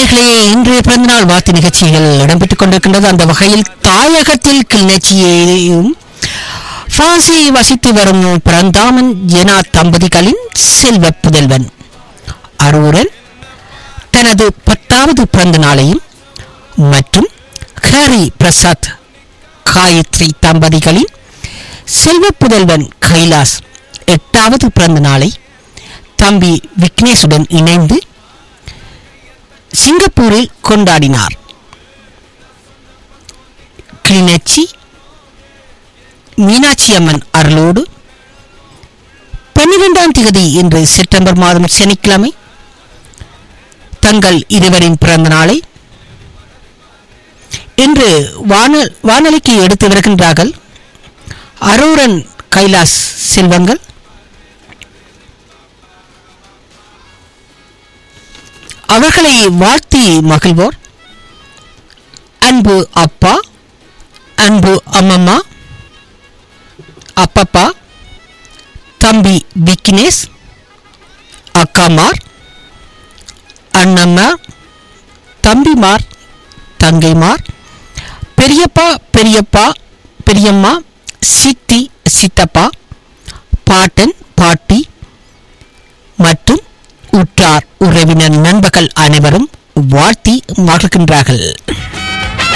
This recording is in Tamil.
நேர்களே இன்றைய பிறந்தநாள் வாழ்த்து நிகழ்ச்சிகள் இடம்பெற்றுக் கொண்டிருக்கின்றது அந்த வகையில் தாயகத்தில் கிளிநொச்சியையும் பிரான்சி வசித்து வரும் பிறந்தாமன் ஜெனா தம்பதிகளின் செல்வ புதல்வன் அரூரன் தனது பத்தாவது பிறந்த நாளையும் மற்றும் ஹரி பிரசாத் காயத்ரி தம்பதிகளின் செல்வ புதல்வன் கைலாஸ் எட்டாவது பிறந்த நாளை தம்பி விக்னேஷுடன் இணைந்து சிங்கப்பூரில் கொண்டாடினார் கிளிநொச்சி மீனாட்சி அம்மன் அருளோடு பன்னிரெண்டாம் தேதி இன்று செப்டம்பர் மாதம் சனிக்கிழமை தங்கள் இருவரின் பிறந்த நாளை இன்று வானல் வானொலிக்கு எடுத்து வருகின்றார்கள் அரூரன் கைலாஸ் செல்வங்கள் அவர்களை வாழ்த்தி மகிழ்வோர் அன்பு அப்பா அன்பு அம்மம்மா அப்பப்பா தம்பி விக்னேஷ் அக்காமார் அண்ணம்மார் தம்பிமார் தங்கைமார் பெரியப்பா பெரியப்பா பெரியம்மா சித்தி சித்தப்பா பாட்டன் பாட்டி மற்றும் உற்றார் உறவினர் நண்பர்கள் அனைவரும் வாழ்த்தி மகிழ்கின்றார்கள்